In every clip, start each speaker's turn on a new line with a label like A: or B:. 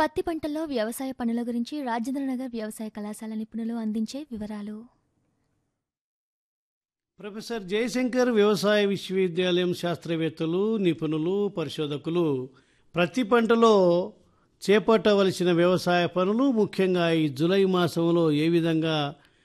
A: పత్తి పంటల్లో వ్యవసాయ పనుల గురించి రాజేంద్రనగర్ వ్యవసాయ కళాశాల నిపుణులు అందించే వివరాలు
B: ప్రొఫెసర్ జయశంకర్ వ్యవసాయ విశ్వవిద్యాలయం శాస్త్రవేత్తలు నిపుణులు పరిశోధకులు ప్రతి పంటలో చేపట్టవలసిన వ్యవసాయ పనులు ముఖ్యంగా ఈ జూలై మాసంలో ఏ విధంగా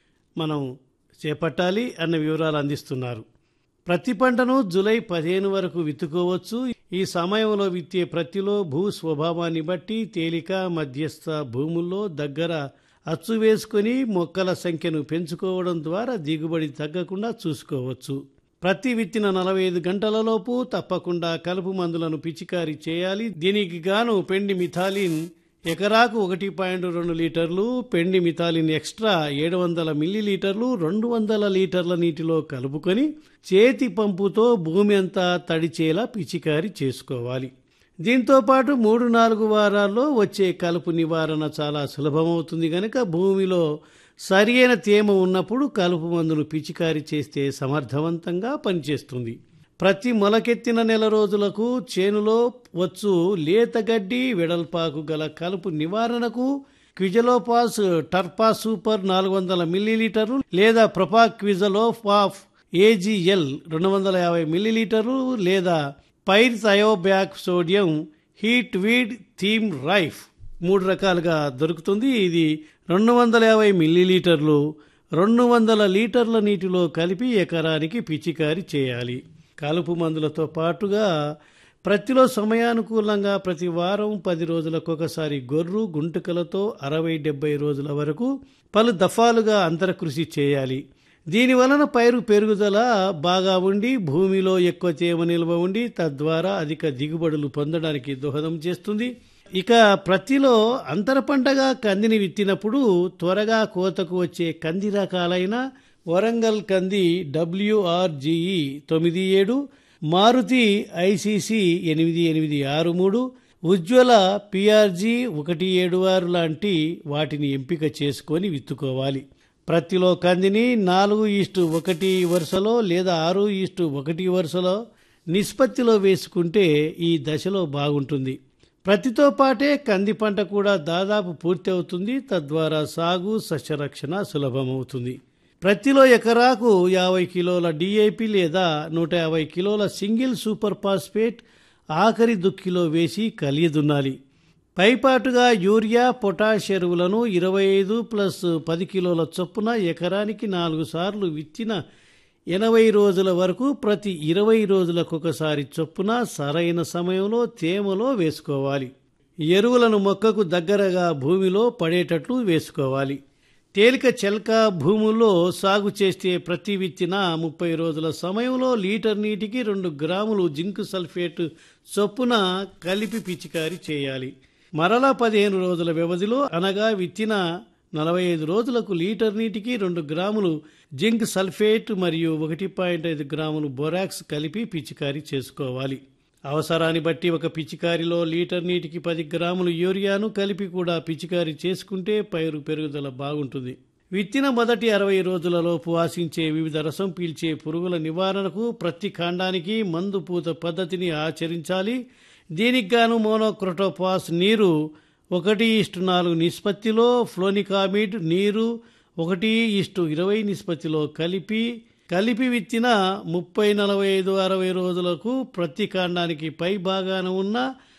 B: మనం చేపట్టాలి అన్న వివరాలు అందిస్తున్నారు ప్రతి పంటను జూలై పదిహేను వరకు విత్తుకోవచ్చు ఈ సమయంలో విత్తే ప్రతిలో భూ స్వభావాన్ని బట్టి తేలిక మధ్యస్థ భూముల్లో దగ్గర అచ్చు వేసుకొని మొక్కల సంఖ్యను పెంచుకోవడం ద్వారా దిగుబడి తగ్గకుండా చూసుకోవచ్చు ప్రతి విత్తిన నలభై ఐదు గంటలలోపు తప్పకుండా కలుపు మందులను పిచికారీ చేయాలి దీనికి గాను పెండి మిథాలిన్ ఎకరాకు ఒకటి పాయింట్ రెండు లీటర్లు పెండి మిథాలిన్ ఎక్స్ట్రా ఏడు వందల మిల్లీ లీటర్లు రెండు వందల లీటర్ల నీటిలో కలుపుకొని చేతి పంపుతో భూమి అంతా తడిచేలా పిచికారీ చేసుకోవాలి దీంతో పాటు మూడు నాలుగు వారాల్లో వచ్చే కలుపు నివారణ చాలా సులభమవుతుంది గనక భూమిలో సరియైన తేమ ఉన్నప్పుడు కలుపు మందును పిచికారీ చేస్తే సమర్థవంతంగా పనిచేస్తుంది ప్రతి మొలకెత్తిన నెల రోజులకు చేనులో వచ్చు లేత గడ్డి వెడల్పాకు గల కలుపు నివారణకు క్విజలోపాస్ టర్పా సూపర్ నాలుగు వందల మిల్లీలీటర్లు లేదా ప్రపా క్విజలోపాఫ్ ఏజీఎల్ రెండు వందల యాభై మిల్లీలీటర్లు లేదా పైర్ థయోబ్యాక్ సోడియం హీట్ వీడ్ థీమ్ రైఫ్ మూడు రకాలుగా దొరుకుతుంది ఇది రెండు వందల యాభై మిల్లీలీటర్లు రెండు వందల లీటర్ల నీటిలో కలిపి ఎకరానికి పిచికారీ చేయాలి కలుపు మందులతో పాటుగా ప్రతిలో సమయానుకూలంగా ప్రతి వారం పది రోజులకు ఒకసారి గొర్రు గుంటుకలతో అరవై డెబ్బై రోజుల వరకు పలు దఫాలుగా అంతరకృషి చేయాలి దీని వలన పైరు పెరుగుదల బాగా ఉండి భూమిలో ఎక్కువ తేమ నిల్వ ఉండి తద్వారా అధిక దిగుబడులు పొందడానికి దోహదం చేస్తుంది ఇక ప్రతిలో అంతర పంటగా కందిని విత్తినప్పుడు త్వరగా కోతకు వచ్చే కంది రకాలైన వరంగల్ కంది డబ్ల్యూఆర్జీఈ తొమ్మిది ఏడు మారుతి ఐసీసీ ఎనిమిది ఎనిమిది ఆరు మూడు ఉజ్వల పిఆర్జీ ఒకటి ఏడు ఆరు లాంటి వాటిని ఎంపిక చేసుకొని విత్తుకోవాలి ప్రతిలో కందిని నాలుగు ఈస్టు ఒకటి వరుసలో లేదా ఆరు ఈస్టు ఒకటి వరుసలో నిష్పత్తిలో వేసుకుంటే ఈ దశలో బాగుంటుంది ప్రతితో పాటే కంది పంట కూడా దాదాపు పూర్తి అవుతుంది తద్వారా సాగు సస్యరక్షణ సులభమవుతుంది ప్రతిలో ఎకరాకు యాభై కిలోల డిఐపి లేదా నూట యాభై కిలోల సింగిల్ సూపర్ ఫాస్ఫేట్ ఆఖరి దుక్కిలో వేసి కలియదున్నాలి పైపాటుగా యూరియా పొటాష్ ఎరువులను ఇరవై ఐదు ప్లస్ పది కిలోల చొప్పున ఎకరానికి నాలుగు సార్లు విత్తిన ఎనభై రోజుల వరకు ప్రతి ఇరవై రోజులకు ఒకసారి చొప్పున సరైన సమయంలో తేమలో వేసుకోవాలి ఎరువులను మొక్కకు దగ్గరగా భూమిలో పడేటట్లు వేసుకోవాలి తేలిక చెల్క భూముల్లో సాగు చేస్తే ప్రతి విత్తిన ముప్పై రోజుల సమయంలో లీటర్ నీటికి రెండు గ్రాములు జింక్ సల్ఫేట్ చొప్పున కలిపి పిచికారీ చేయాలి మరలా పదిహేను రోజుల వ్యవధిలో అనగా విత్తిన నలభై ఐదు రోజులకు లీటర్ నీటికి రెండు గ్రాములు జింక్ సల్ఫేట్ మరియు ఒకటి పాయింట్ ఐదు గ్రాములు బొరాక్స్ కలిపి పిచికారీ చేసుకోవాలి అవసరాన్ని బట్టి ఒక పిచికారిలో లీటర్ నీటికి పది గ్రాములు యూరియాను కలిపి కూడా పిచికారీ చేసుకుంటే పైరు పెరుగుదల బాగుంటుంది విత్తిన మొదటి అరవై రోజులలోపు ఆశించే వివిధ రసం పీల్చే పురుగుల నివారణకు ప్రతి కాండానికి మందు పూత పద్ధతిని ఆచరించాలి దీనికి గాను మోనోక్రోటోపాస్ నీరు ఒకటి ఇష్టు నాలుగు నిష్పత్తిలో ఫ్లోనికామిడ్ నీరు ఒకటి ఇష్టు ఇరవై నిష్పత్తిలో కలిపి కలిపి విత్తిన ముప్పై నలభై ఐదు అరవై రోజులకు ప్రతి కాండానికి పై భాగాన ఉన్న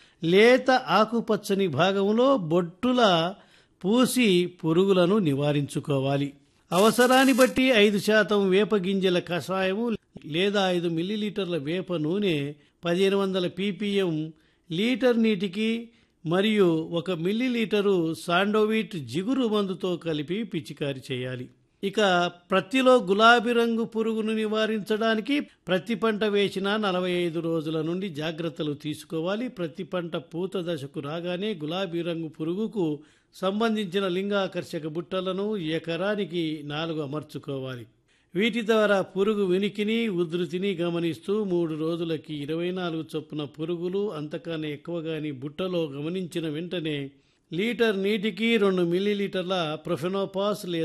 B: లేత ఆకుపచ్చని భాగంలో బొట్టుల పూసి పురుగులను నివారించుకోవాలి అవసరాన్ని బట్టి ఐదు శాతం వేప గింజల కషాయము లేదా ఐదు మిల్లీలీటర్ల వేప నూనె పదిహేను వందల పీపీఎం లీటర్ నీటికి మరియు ఒక మిల్లీలీటరు సాండోవిట్ జిగురు మందుతో కలిపి పిచికారి చేయాలి ఇక ప్రతిలో గులాబీ రంగు పురుగును నివారించడానికి ప్రతి పంట వేసిన నలభై ఐదు రోజుల నుండి జాగ్రత్తలు తీసుకోవాలి ప్రతి పంట పూత దశకు రాగానే గులాబీ రంగు పురుగుకు సంబంధించిన లింగాకర్షక బుట్టలను ఎకరానికి నాలుగు అమర్చుకోవాలి వీటి ద్వారా పురుగు వినికిని ఉధృతిని గమనిస్తూ మూడు రోజులకి ఇరవై నాలుగు చొప్పున పురుగులు అంతకన్నా ఎక్కువగాని బుట్టలో గమనించిన వెంటనే లీటర్ నీటికి రెండు మిల్లీలీటర్ల ప్రొఫెనోపాస్ లేదా